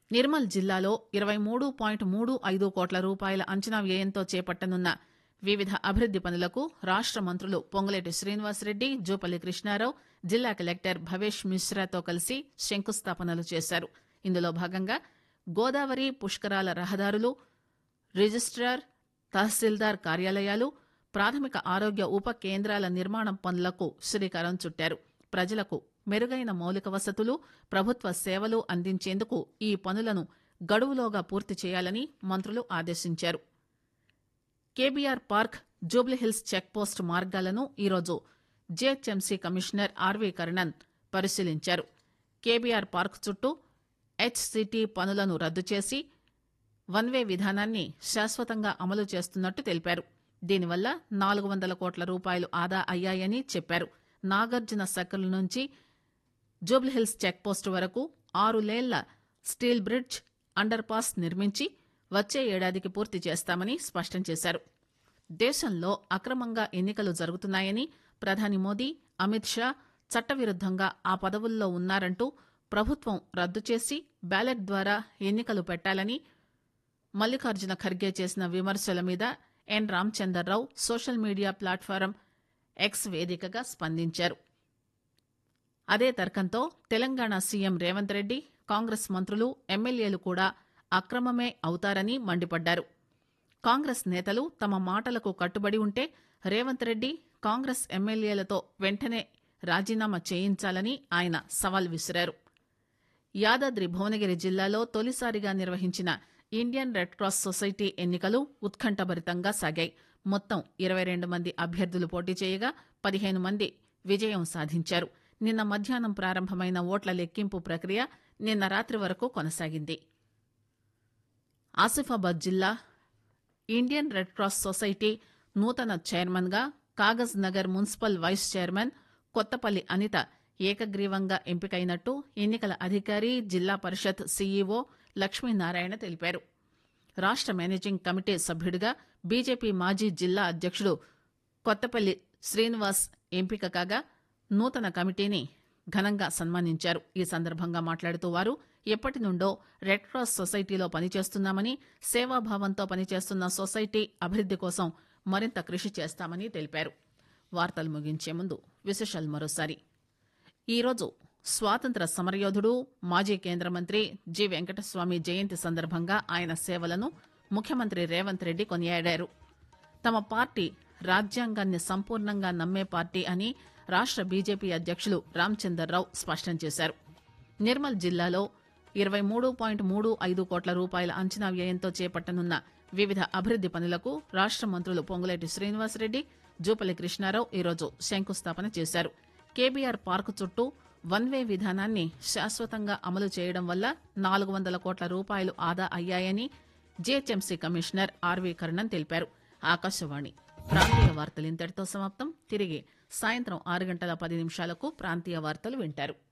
నిర్మల్ జిల్లాలో ఇరవై మూడు పాయింట్ మూడు ఐదు కోట్ల రూపాయల అంచనా వ్యయంతో చేపట్టనున్న వివిధ అభివృద్ది పనులకు రాష్ట మంత్రులు పొంగులేటి శ్రీనివాసరెడ్డి జూపల్లి కృష్ణారావు జిల్లా కలెక్టర్ భవేష్ మిశ్రాతో కలిసి శంకుస్థాపనలు చేశారు ఇందులో భాగంగా గోదావరి పుష్కరాల రహదారులు రిజిస్టార్ తహసీల్దార్ కార్యాలయాలు ప్రాథమిక ఆరోగ్య ఉప కేంద్రాల నిర్మాణం పనులకు శ్రీకారం చుట్టారు ప్రజలకు మెరుగైన మౌలిక వసతులు ప్రభుత్వ సేవలు అందించేందుకు ఈ పనులను గడువులోగా పూర్తి చేయాలని మంత్రులు ఆదేశించారు కేబీఆర్ పార్క్ జూబ్లీహిల్స్ చెక్పోస్ట్ మార్గాలను ఈరోజు జీహెచ్ఎంసీ కమిషనర్ ఆర్వీ కర్ణన్ పరిశీలించారు కేబీఆర్ పార్క్ చుట్టూ హెచ్సిటీ పనులను రద్దు చేసి వన్ వే విధానాన్ని శాశ్వతంగా అమలు చేస్తున్నట్టు తెలిపారు దీనివల్ల నాలుగు వందల కోట్ల రూపాయలు ఆదా అయ్యాయని చెప్పారు నాగార్జున సర్కిల్ నుంచి జూబ్లీహిల్స్ చెక్పోస్ట్ వరకు ఆరు లేన్ల స్టీల్ బ్రిడ్జ్ అండర్ పాస్ నిర్మించి వచ్చే ఏడాదికి పూర్తి చేస్తామని స్పష్టం చేశారు దేశంలో అక్రమంగా ఎన్నికలు జరుగుతున్నాయని ప్రధాని మోదీ అమిత్ షా చట్టవిరుద్దంగా ఆ పదవుల్లో ఉన్నారంటూ ప్రభుత్వం రద్దు చేసి బ్యాలెట్ ద్వారా ఎన్నికలు పెట్టాలని మల్లికార్జున ఖర్గే చేసిన విమర్శల మీద N Ramchander Rao social media platform X వేదికగా స్పందించారు అదే తర్కంతో తెలంగాణ సీఎం రేవంత్ రెడ్డి కాంగ్రెస్ మంత్రులు ఎమ్మెల్యేలు కూడా అక్రమమే అవుతారని మండిపడ్డారు కాంగ్రెస్ నేతలు తమ మాటలకు కట్టుబడి ఉంటే రేవంత్ రెడ్డి కాంగ్రెస్ ఎమ్మెల్యేలతో వెంటనే రాజీనామా చేయించాలని ఆయన సవాల్ విసిరారు యాదాద్రి భువనగిరి జిల్లాలో తొలిసారిగా నిర్వహించిన ఇండియన్ రెడ్ క్రాస్ సొసైటీ ఎన్నికలు ఉత్కంఠభరితంగా సాగాయి మొత్తం ఇరవై రెండు మంది అభ్యర్థులు పోటీ చేయగా పదిహేను మంది విజయం సాధించారు నిన్న మధ్యాహ్నం ప్రారంభమైన ఓట్ల లెక్కింపు ప్రక్రియ నిన్న రాత్రి వరకు కొనసాగింది ఆసిఫాబాద్ జిల్లా ఇండియన్ రెడ్ క్రాస్ సొసైటీ నూతన చైర్మన్ గా Kagaz Nagar municipal vice chairman Kothapalli Anitha ఏకగ్రీవంగా ఎంపికైనట్టు ఎన్నికల అధికారి జిల్లా పరిషత్ సీఈఓ లక్ష్మీనారాయణ తెలిపారు రాష్ట మేనేజింగ్ కమిటీ సభ్యుడిగా బీజేపీ మాజీ జిల్లా అధ్యక్షుడు కొత్తపల్లి శ్రీనివాస్ ఎంపిక కాగా నూతన కమిటీని ఘనంగా సన్మానించారు ఈ సందర్భంగా మాట్లాడుతూ వారు ఎప్పటి నుండో రెడ్ క్రాస్ సొసైటీలో పనిచేస్తున్నామని సేవాభావంతో పనిచేస్తున్న సొసైటీ అభివృద్ది కోసం మరింత కృషి చేస్తామని తెలిపారు వార్తలు ముగించే ముందు విశేషాలు మరోసారి ఈరోజు స్వాతంత్ర సమరయోధుడు మాజీ కేంద్ర మంత్రి జి వెంకటస్వామి జయంతి సందర్భంగా ఆయన సేవలను ముఖ్యమంత్రి రేవంత్ రెడ్డి కొనియాడారు తమ పార్టీ రాజ్యాంగాన్ని సంపూర్ణంగా నమ్మే పార్టీ అని రాష్ట బీజేపీ అధ్యక్షులు రామచందర్రావు స్పష్టం చేశారు నిర్మల్ జిల్లాలో ఇరవై మూడు పాయింట్ మూడు ఐదు కోట్ల రూపాయల అంచనా వ్యయంతో చేపట్టనున్న వివిధ అభివృద్ది పనులకు రాష్ట మంత్రులు పొంగులేటి శ్రీనివాసరెడ్డి జూపల్లి కృష్ణారావు ఈరోజు శంకుస్థాపన చేశారు కేబీఆర్ పార్కు చుట్టూ వన్ వే విధానాన్ని శాశ్వతంగా అమలు చేయడం వల్ల నాలుగు వందల కోట్ల రూపాయలు ఆదా అయ్యాయని జీహెచ్ఎంసీ కమిషనర్ ఆర్వీ కర్ణన్ తెలిపారు ఆకాశవాణి ప్రాంతీయ వార్తలు ఇంతటితో సమాప్తం తిరిగి సాయంత్రం ఆరు గంటల పది నిమిషాలకు ప్రాంతీయ వార్తలు వింటారు